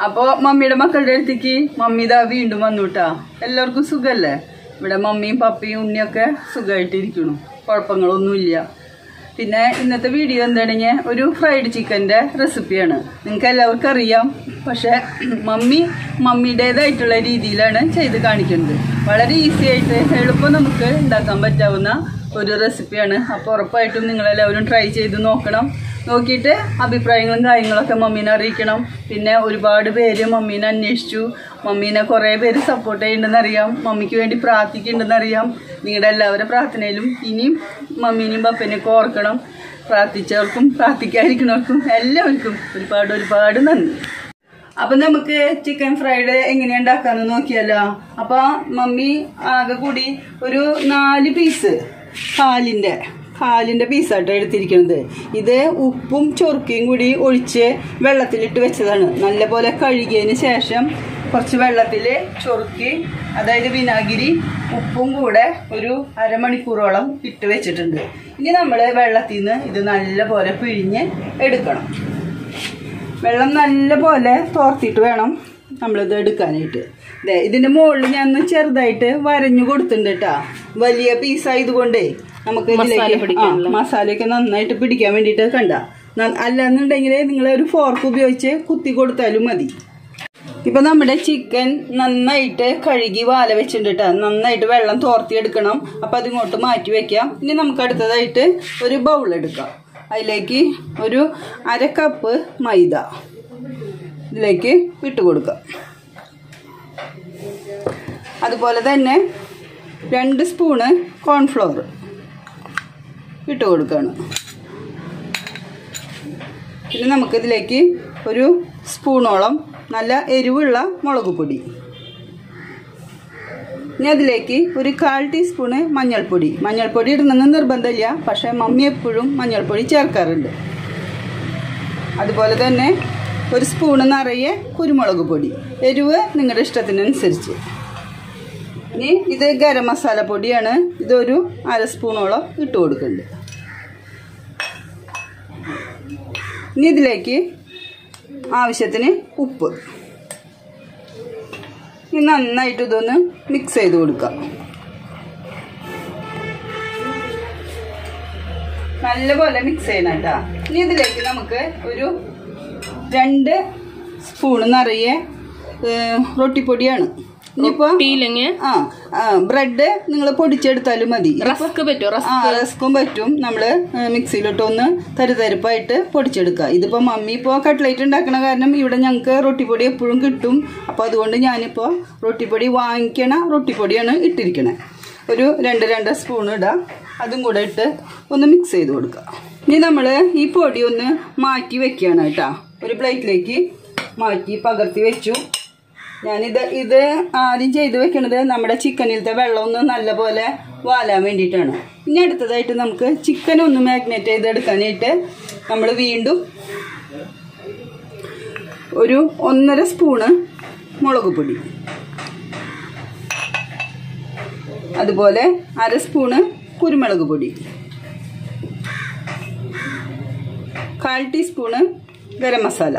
അപ്പോ മമ്മിയുടെ മക്കളുടെ അടുത്തേക്ക് മമ്മി ഇതാ വീണ്ടും വന്നുട്ടാ എല്ലാവർക്കും സുഖല്ലേ ഇവിടെ മമ്മിയും പപ്പയും ഉണ്ണിയൊക്കെ സുഖമായിട്ടിരിക്കണു കുഴപ്പങ്ങളൊന്നുമില്ല പിന്നെ ഇന്നത്തെ വീഡിയോ എന്താണെങ്കിൽ ഒരു ഫ്രൈഡ് ചിക്കൻ്റെ റെസിപ്പിയാണ് നിങ്ങൾക്ക് എല്ലാവർക്കും അറിയാം പക്ഷെ മമ്മി മമ്മിയുടേതായിട്ടുള്ള രീതിയിലാണ് ചെയ്ത് കാണിക്കുന്നത് വളരെ ഈസി ആയിട്ട് എളുപ്പം നമുക്ക് ഉണ്ടാക്കാൻ പറ്റാവുന്ന ഒരു റെസിപ്പിയാണ് അപ്പോൾ ഉറപ്പായിട്ടും നിങ്ങളെല്ലാവരും ട്രൈ ചെയ്ത് നോക്കണം നോക്കിയിട്ട് അഭിപ്രായങ്ങളും കാര്യങ്ങളൊക്കെ മമ്മീനെ അറിയിക്കണം പിന്നെ ഒരുപാട് പേര് മമ്മീനെ അന്വേഷിച്ചു മമ്മീനെ കുറേ പേര് സപ്പോർട്ട് ചെയ്യുന്നുണ്ടെന്ന് അറിയാം മമ്മിക്ക് വേണ്ടി പ്രാർത്ഥിക്കുന്നുണ്ടെന്ന് അറിയാം നിങ്ങളുടെ എല്ലാവരുടെ പ്രാർത്ഥനയിലും ഇനിയും മമ്മീനെയും പപ്പനെയൊക്കെ ഓർക്കണം പ്രാർത്ഥിച്ചവർക്കും പ്രാർത്ഥിക്കാതിരിക്കുന്നവർക്കും എല്ലാവർക്കും ഒരുപാട് ഒരുപാട് നന്ദി അപ്പൊ നമുക്ക് ചിക്കൻ ഫ്രൈഡ് എങ്ങനെയാ ഉണ്ടാക്കാന്ന് നോക്കിയല്ലോ അപ്പൊ മമ്മി ആകെ കൂടി ഒരു നാല് പീസ് കാലിന്റെ കാലിന്റെ പീസാട്ടോ എടുത്തിരിക്കുന്നത് ഇത് ഉപ്പും ചൊറുക്കയും കൂടി ഒഴിച്ച് വെള്ളത്തിലിട്ട് വെച്ചതാണ് നല്ലപോലെ കഴുകിയതിന് ശേഷം കുറച്ച് വെള്ളത്തിൽ ചൊറുക്കി അതായത് വിനാഗിരി ഉപ്പും കൂടെ ഒരു അരമണിക്കൂറോളം ഇട്ട് വെച്ചിട്ടുണ്ട് ഇനി നമ്മൾ വെള്ളത്തിൽ നിന്ന് ഇത് നല്ലപോലെ പിഴിഞ്ഞ് എടുക്കണം വെള്ളം നല്ല പോലെ തോർത്തിട്ട് വേണം നമ്മളിത് എടുക്കാനായിട്ട് ദേ ഇതിന്റെ മുകളിൽ ഞാൻ ഒന്ന് ചെറുതായിട്ട് വരഞ്ഞു കൊടുത്തിട്ടുണ്ട് കേട്ടാ വലിയ പീസായതുകൊണ്ടേ നമുക്ക് ഇതിലേക്ക് ആ, മസാലയൊക്കെ നന്നായിട്ട് പിടിക്കാൻ വേണ്ടിയിട്ട് കണ്ട ന- അല്ലാന്നുണ്ടെങ്കിൽ നിങ്ങൾ ഒരു ഫോർക്ക് ഉപയോഗിച്ച് കുത്തി കൊടുത്താലും മതി ഇപ്പൊ നമ്മുടെ ചിക്കൻ നന്നായിട്ട് കഴുകി വാല വെച്ചിട്ടുണ്ട് കേട്ടോ നന്നായിട്ട് വെള്ളം തോർത്തി എടുക്കണം അപ്പൊ അതിങ്ങോട്ട് മാറ്റി വെക്കാം ഇനി നമുക്ക് അടുത്തതായിട്ട് ഒരു ബൗൾ എടുക്കാം അതിലേക്ക് ഒരു അര കപ്പ് മൈദ ഇതിലേക്ക് ഇട്ട് കൊടുക്കാം അതുപോലെ തന്നെ രണ്ട് സ്പൂണ് കോൺഫ്ലവർ ഇട്ട് കൊടുക്കുകയാണ് പിന്നെ നമുക്കിതിലേക്ക് ഒരു സ്പൂണോളം നല്ല എരിവുള്ള മുളക് പൊടി ഇനി അതിലേക്ക് ഒരു കാൽ ടീസ്പൂണ് മഞ്ഞൾപ്പൊടി മഞ്ഞൾപ്പൊടി ഇടണമെന്ന് നിർബന്ധമില്ല പക്ഷേ മമ്മി എപ്പോഴും മഞ്ഞൾപ്പൊടി ചേർക്കാറുണ്ട് അതുപോലെ തന്നെ ഒരു സ്പൂണ് നിറയെ കുരുമുളക് പൊടി എരിവ് നിങ്ങളുടെ ഇഷ്ടത്തിനനുസരിച്ച് ഇനി ഇത് ഗരം മസാല പൊടിയാണ് ഇതൊരു അര സ്പൂണോളം ഇട്ട് കൊടുക്കുന്നുണ്ട് ഇനി ഇതിലേക്ക് ആവശ്യത്തിന് ഉപ്പ് ഇനി നന്നായിട്ട് ഇതൊന്ന് മിക്സ് ചെയ്ത് കൊടുക്കാം നല്ലപോലെ മിക്സ് ചെയ്യണം കേട്ടോ ഇനി ഇതിലേക്ക് നമുക്ക് ഒരു രണ്ട് സ്പൂണ് നിറയെ ഏഹ്, റൊട്ടിപ്പൊടിയാണ് ഇനിയിപ്പോ ടീലിങ് ആ ആ ബ്രെഡ് നിങ്ങൾ പൊടിച്ചെടുത്താലും മതി റസ്ക് പറ്റുമോ റസ്ക് ആ റസ്കും പറ്റും നമ്മൾ മിക്സിയിലിട്ട് ഒന്ന് തരുതരിപ്പായിട്ട് പൊടിച്ചെടുക്കുക ഇതിപ്പോൾ മമ്മി ഇപ്പോൾ കട്ട്ലേറ്റ് ഉണ്ടാക്കണ കാരണം ഇവിടെ ഞങ്ങൾക്ക് റൊട്ടിപ്പൊടി എപ്പോഴും കിട്ടും അപ്പോൾ അതുകൊണ്ട് ഞാനിപ്പോൾ റൊട്ടിപ്പൊടി വാങ്ങിക്കണ റൊട്ടിപ്പൊടിയാണ് ഇട്ടിരിക്കണേ ഒരു രണ്ട് രണ്ട് സ്പൂൺ ഇടാം അതും കൂടെ ഇട്ട് ഒന്ന് മിക്സ് ചെയ്ത് കൊടുക്കുക ഇനി നമ്മൾ ഈ പൊടി ഒന്ന് മാറ്റി വെക്കുകയാണ് കേട്ടോ ഒരു പ്ലേറ്റിലേക്ക് മാറ്റി പകർത്തി വെച്ചു ഞാനിത് ഇത് ആദ്യം ചെയ്ത് വെക്കണത് നമ്മുടെ ചിക്കനിലത്തെ വെള്ളം ഒന്ന് നല്ലപോലെ വാലാൻ വേണ്ടിയിട്ടാണ് ഇനി അടുത്തതായിട്ട് നമുക്ക് ചിക്കൻ ഒന്ന് മാഗ്നേറ്റ് ചെയ്തെടുക്കാനായിട്ട് നമ്മൾ വീണ്ടും ഒരു ഒന്നര സ്പൂണ് മുളക് പൊടി അതുപോലെ അര സ്പൂണ് കുരുമുളക് പൊടി കാൽ ടീസ്പൂണ് ഗരം മസാല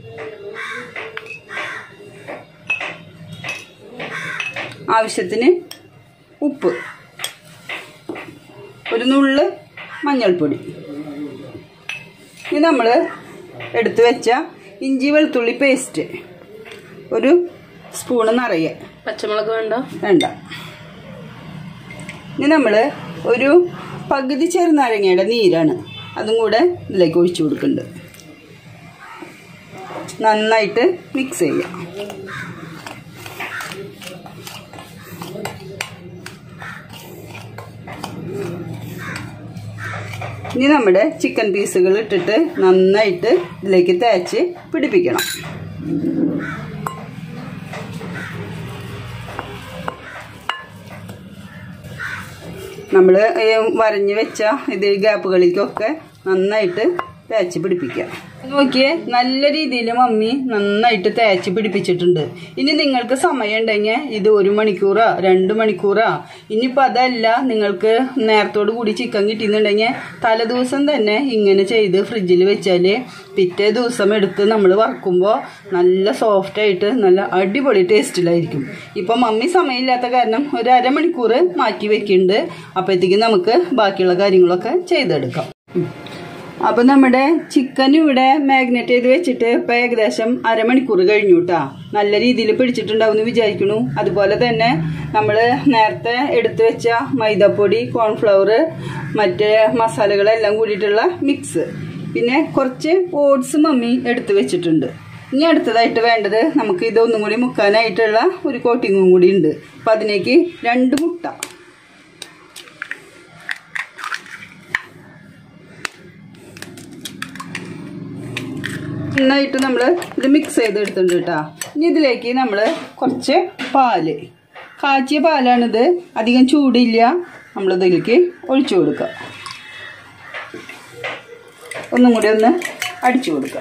ആവശ്യത്തിന് ഉപ്പ് ഒരു നുള്ള് മഞ്ഞൾപ്പൊടി ഇത് നമ്മൾ എടുത്തു വെച്ച ഇഞ്ചി വെളുത്തുള്ളി പേസ്റ്റ് ഒരു സ്പൂണ് നിറയെ പച്ചമുളക് വേണ്ട വേണ്ട ഇനി നമ്മൾ ഒരു പകുതി ചെറുനാരങ്ങയുടെ നീരാണ് അതും കൂടെ ഇതിലേക്ക് ഒഴിച്ചു കൊടുക്കുന്നുണ്ട് നന്നായിട്ട് മിക്സ് ചെയ്യാം ഇനി നമ്മുടെ ചിക്കൻ പീസുകൾ ഇട്ടിട്ട് നന്നായിട്ട് ഇതിലേക്ക് തേച്ച് പിടിപ്പിക്കണം നമ്മൾ വരഞ്ഞ് വെച്ച ഇത് ഗ്യാപ്പുകളിലേക്കൊക്കെ നന്നായിട്ട് തേച്ച് പിടിപ്പിക്കുക നോക്കിയേ നല്ല രീതിയിൽ മമ്മി നന്നായിട്ട് തേച്ച് പിടിപ്പിച്ചിട്ടുണ്ട് ഇനി നിങ്ങൾക്ക് സമയം ഉണ്ടെങ്കിൽ ഇത് ഒരു മണിക്കൂറാ രണ്ട് മണിക്കൂറാ ഇനിയിപ്പോൾ അതല്ല നിങ്ങൾക്ക് നേരത്തോട് കൂടി ചിക്കൻ കിട്ടിയെന്നുണ്ടെങ്കിൽ തലേദിവസം തന്നെ ഇങ്ങനെ ചെയ്ത് ഫ്രിഡ്ജിൽ വെച്ചാൽ പിറ്റേ ദിവസം എടുത്ത് നമ്മൾ വറക്കുമ്പോൾ നല്ല സോഫ്റ്റ് ആയിട്ട് നല്ല അടിപൊളി ടേസ്റ്റിലായിരിക്കും ഇപ്പം മമ്മി സമയമില്ലാത്ത കാരണം ഒരു അരമണിക്കൂർ മാറ്റി വെക്കുന്നുണ്ട് അപ്പോഴത്തേക്കും നമുക്ക് ബാക്കിയുള്ള കാര്യങ്ങളൊക്കെ ചെയ്തെടുക്കാം അപ്പൊ നമ്മുടെ ചിക്കൻ ഇവിടെ മാഗ്നറ്റ് ചെയ്ത് വെച്ചിട്ട് ഇപ്പൊ ഏകദേശം അരമണിക്കൂർ കഴിഞ്ഞു കേട്ടാ നല്ല രീതിയിൽ പിടിച്ചിട്ടുണ്ടാവും എന്ന് വിചാരിക്കണു അതുപോലെ തന്നെ നമ്മൾ നേരത്തെ എടുത്തു വെച്ച മൈദപ്പൊടി കോൺഫ്ലവർ മറ്റ് മസാലകളെല്ലാം കൂടിയിട്ടുള്ള മിക്സ് പിന്നെ കുറച്ച് ഓട്സ് മമ്മി എടുത്തു വെച്ചിട്ടുണ്ട് ഇനി അടുത്തതായിട്ട് വേണ്ടത് നമുക്ക് ഇതൊന്നും കൂടി മുക്കാനായിട്ടുള്ള ഒരു കോട്ടിങ്ങും കൂടി ഉണ്ട് അപ്പം അതിലേക്ക് രണ്ട് മുട്ട നന്നായിട്ട് നമ്മൾ ഇത് മിക്സ് ചെയ്തെടുത്തിട്ടുണ്ട് കേട്ടോ ഇനി ഇതിലേക്ക് നമ്മൾ കുറച്ച് പാല് കാച്ചിയ പാലാണിത് അധികം ചൂടില്ല നമ്മളിതിലേക്ക് ഒഴിച്ചു കൊടുക്കുക ഒന്നും കൂടി ഒന്ന് അടിച്ചു കൊടുക്കുക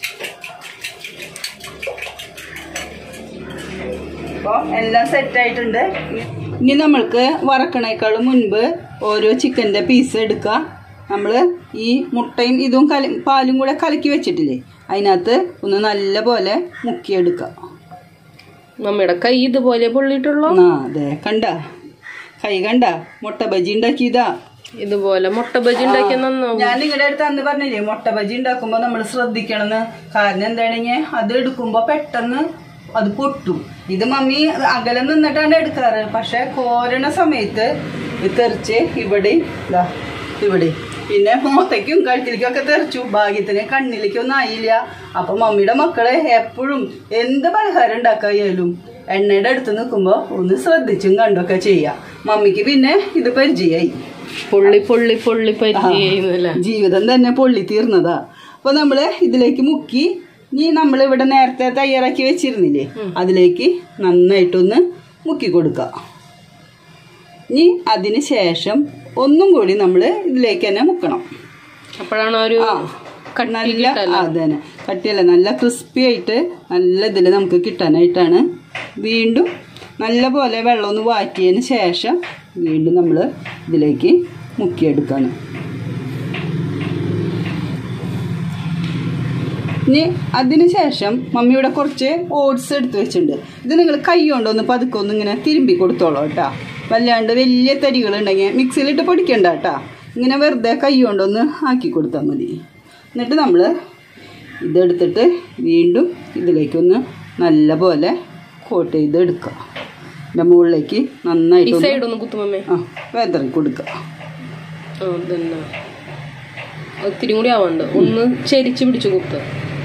അപ്പോൾ എല്ലാം സെറ്റായിട്ടുണ്ട് ഇനി നമ്മൾക്ക് വറക്കണേക്കാളും മുൻപ് ഓരോ ചിക്കൻ്റെ പീസ് എടുക്കുക നമ്മൾ ഈ മുട്ടയും ഇതും കല പാലും കൂടെ കലക്കി വെച്ചിട്ടില്ലേ അതിനകത്ത് ഒന്ന് നല്ല പോലെ മുക്കിയെടുക്കുക മമ്മിയുടെ കൈ ഇതുപോലെ പൊള്ളിയിട്ടുള്ളോ ആ അതെ കണ്ട കൈ കണ്ട മുട്ട ബജി ഉണ്ടാക്കിയതാ ഇതുപോലെ മുട്ട ബജി ഉണ്ടാക്കിയ നന്നാവും ഞാൻ നിങ്ങളുടെ അടുത്ത് അന്ന് പറഞ്ഞില്ലേ മുട്ട ബജി ഉണ്ടാക്കുമ്പോൾ നമ്മൾ ശ്രദ്ധിക്കണമെന്ന് കാരണം എന്താണെങ്കിൽ അത് എടുക്കുമ്പോൾ പെട്ടെന്ന് അത് പൊട്ടും ഇത് മമ്മി അകലെ നിന്നിട്ടാണ് എടുക്കാറ് പക്ഷെ കോരണ സമയത്ത് ഇത് തെറിച്ച് ഇവിടെ ഇതാ ഇവിടെ പിന്നെ മുഖത്തേക്കും കഴുത്തിലേക്കും ഒക്കെ തെറിച്ചു ഭാഗ്യത്തിന് കണ്ണിലേക്കൊന്നും ആയില്ല അപ്പൊ മമ്മിയുടെ മക്കളെ എപ്പോഴും എന്ത് പലഹാരം ഉണ്ടാക്കായാലും എണ്ണയുടെ അടുത്ത് നിൽക്കുമ്പോൾ ഒന്ന് ശ്രദ്ധിച്ചും കണ്ടൊക്കെ ചെയ്യാം മമ്മിക്ക് പിന്നെ ഇത് പരിചയമായി പൊള്ളി പൊള്ളി പൊള്ളി പരിചയുന്നല്ലേ ജീവിതം തന്നെ പൊള്ളി തീർന്നതാ അപ്പൊ നമ്മള് ഇതിലേക്ക് മുക്കി ഇനി നമ്മൾ ഇവിടെ നേരത്തെ തയ്യാറാക്കി വെച്ചിരുന്നില്ലേ അതിലേക്ക് നന്നായിട്ടൊന്ന് മുക്കി കൊടുക്കുക ഇനി അതിന് ശേഷം ഒന്നും കൂടി നമ്മൾ ഇതിലേക്ക് തന്നെ മുക്കണം അപ്പോഴാണ് ഒരു ആ നല്ല അതന്നെ കട്ടിയല്ല നല്ല ക്രിസ്പി ആയിട്ട് നല്ല ഇതിൽ നമുക്ക് കിട്ടാനായിട്ടാണ് വീണ്ടും നല്ല പോലെ വെള്ളം ഒന്ന് വാറ്റിയതിന് ശേഷം വീണ്ടും നമ്മൾ ഇതിലേക്ക് മുക്കിയെടുക്കണം ഇനി അതിന് ശേഷം മമ്മിയുടെ കുറച്ച് ഓട്സ് എടുത്ത് വെച്ചിട്ടുണ്ട് ഇത് നിങ്ങൾ കൈ കൊണ്ടൊന്ന് പതുക്കെ ഒന്ന് ഇങ്ങനെ തിരുമ്പി കൊടുത്തോളൂ കേട്ടോ വല്ലാണ്ട് വലിയ തരികളുണ്ടെങ്കിൽ മിക്സിയിലിട്ട് പൊടിക്കണ്ട കേട്ടോ ഇങ്ങനെ വെറുതെ കൈ കൊണ്ടൊന്ന് ആക്കി കൊടുത്താൽ മതി എന്നിട്ട് നമ്മൾ ഇതെടുത്തിട്ട് വീണ്ടും ഇതിലേക്കൊന്ന് നല്ല പോലെ കോട്ട് ചെയ്ത് എടുക്കുക ഇതിൻ്റെ മുകളിലേക്ക് ഈ നന്നായിട്ട് സൈഡ് ഒന്ന് കുത്തുമമ്മേ ആ വെതറി കൊടുക്കുക ആ ഇതന്നെ ഒത്തിരി കൂടി ആവണ്ട് ഒന്ന് ചെരിച്ച് പിടിച്ച് കുത്ത്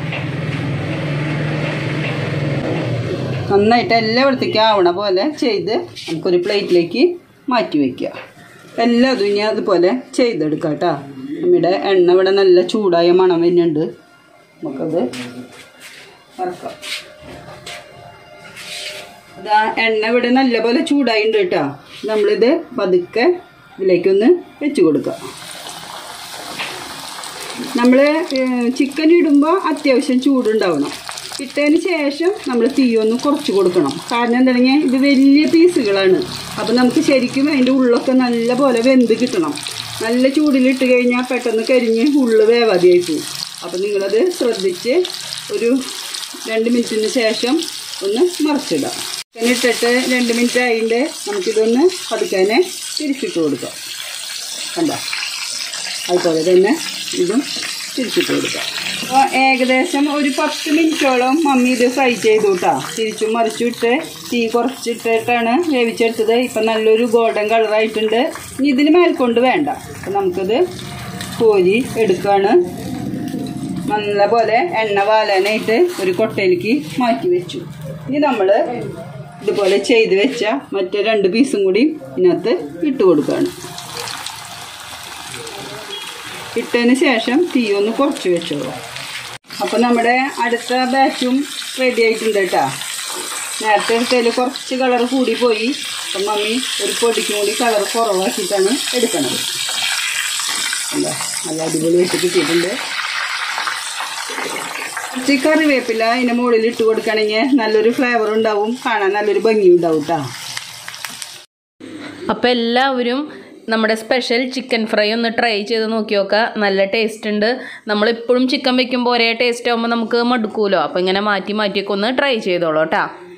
നന്നായിട്ട് എല്ലായിടത്തേക്കും ആവണ പോലെ ചെയ്ത് നമുക്കൊരു പ്ലേറ്റിലേക്ക് മാറ്റി വയ്ക്കുക എല്ലാതും ഇനി അതുപോലെ ചെയ്തെടുക്കാം കേട്ടോ നമ്മുടെ എണ്ണ ഇവിടെ നല്ല ചൂടായ മണം വരുന്നുണ്ട് നമുക്കത് വറക്കാം അതാ എണ്ണ ഇവിടെ നല്ലപോലെ ചൂടായിട്ടുണ്ട് കേട്ടോ നമ്മളിത് പതുക്കെ ഇതിലേക്കൊന്ന് വെച്ച് കൊടുക്കുക നമ്മൾ ചിക്കൻ ഇടുമ്പോൾ അത്യാവശ്യം ചൂടുണ്ടാവണം ഇട്ടതിന് ശേഷം നമ്മൾ തീയൊന്ന് കുറച്ച് കൊടുക്കണം കാരണം എന്താണെങ്കിൽ ഇത് വലിയ പീസുകളാണ് അപ്പം നമുക്ക് ശരിക്കും അതിൻ്റെ ഉള്ളൊക്കെ നല്ല പോലെ വെന്ത് കിട്ടണം നല്ല ചൂടിലിട്ട് കഴിഞ്ഞാൽ പെട്ടെന്ന് കരിഞ്ഞ് ഉള്ളു വേവാതെയായി പോകും അപ്പം നിങ്ങളത് ശ്രദ്ധിച്ച് ഒരു രണ്ട് മിനിറ്റിന് ശേഷം ഒന്ന് മറിച്ചിടാം ചിക്കൻ ഇട്ടിട്ട് രണ്ട് മിനിറ്റ് ആയിട്ട് നമുക്കിതൊന്ന് പതുക്കാനെ തിരിച്ചിട്ട് കൊടുക്കാം കണ്ടോ അതുപോലെ തന്നെ ഇതും തിരിച്ചിട്ട് കൊടുക്കാം അപ്പോൾ ഏകദേശം ഒരു പത്ത് മിനിറ്റോളം മമ്മി ഇത് ഫ്രൈ ചെയ്തു കേട്ടോ തിരിച്ചും മറിച്ചും ഇട്ട് തീ കുറച്ചിട്ടിട്ടാണ് വേവിച്ചെടുത്തത് ഇപ്പം നല്ലൊരു ഗോൾഡൻ കളറായിട്ടുണ്ട് ഇനി ഇതിന് മേൽക്കൊണ്ട് വേണ്ട അപ്പം നമുക്കിത് കോരി എടുക്കുകയാണ് നല്ല പോലെ എണ്ണ വാലാനായിട്ട് ഒരു കൊട്ടയിലേക്ക് മാറ്റി വെച്ചു ഇനി നമ്മൾ ഇതുപോലെ ചെയ്ത് വെച്ച മറ്റേ രണ്ട് പീസും കൂടി ഇതിനകത്ത് ഇട്ട് കൊടുക്കുകയാണ് ഇട്ടതിന് ശേഷം തീ ഒന്ന് കുറച്ച് വെച്ചോളൂ അപ്പോൾ നമ്മുടെ അടുത്ത ബാച്ചും റെഡി ആയിട്ടുണ്ട് കേട്ടോ നേരത്തെ എടുത്തതിൽ കുറച്ച് കളർ കൂടി പോയി അപ്പം മമ്മി ഒരു പൊടിക്കും കൂടി കളർ കുറവാക്കിയിട്ടാണ് എടുക്കണത് എന്താ നല്ല അടിപൊളിയായിട്ട് കിട്ടിയിട്ടുണ്ട് കുറച്ച് കറിവേപ്പില അതിൻ്റെ മുകളിൽ ഇട്ട് കൊടുക്കണമെങ്കിൽ നല്ലൊരു ഫ്ലേവർ ഉണ്ടാവും കാണാൻ നല്ലൊരു ഭംഗി ഉണ്ടാവും കേട്ടോ അപ്പോൾ എല്ലാവരും നമ്മുടെ സ്പെഷ്യൽ ചിക്കൻ ഫ്രൈ ഒന്ന് ട്രൈ ചെയ്ത് നോക്കി നോക്കുക നല്ല ടേസ്റ്റ് ഉണ്ട് നമ്മളെപ്പോഴും ചിക്കൻ വെക്കുമ്പോൾ ഒരേ ടേസ്റ്റ് ആകുമ്പോൾ നമുക്ക് മടുക്കുമല്ലോ അപ്പോൾ ഇങ്ങനെ മാറ്റി മാറ്റിയൊക്കെ ഒന്ന് ട്രൈ ചെയ്തോളൂ കേട്ടോ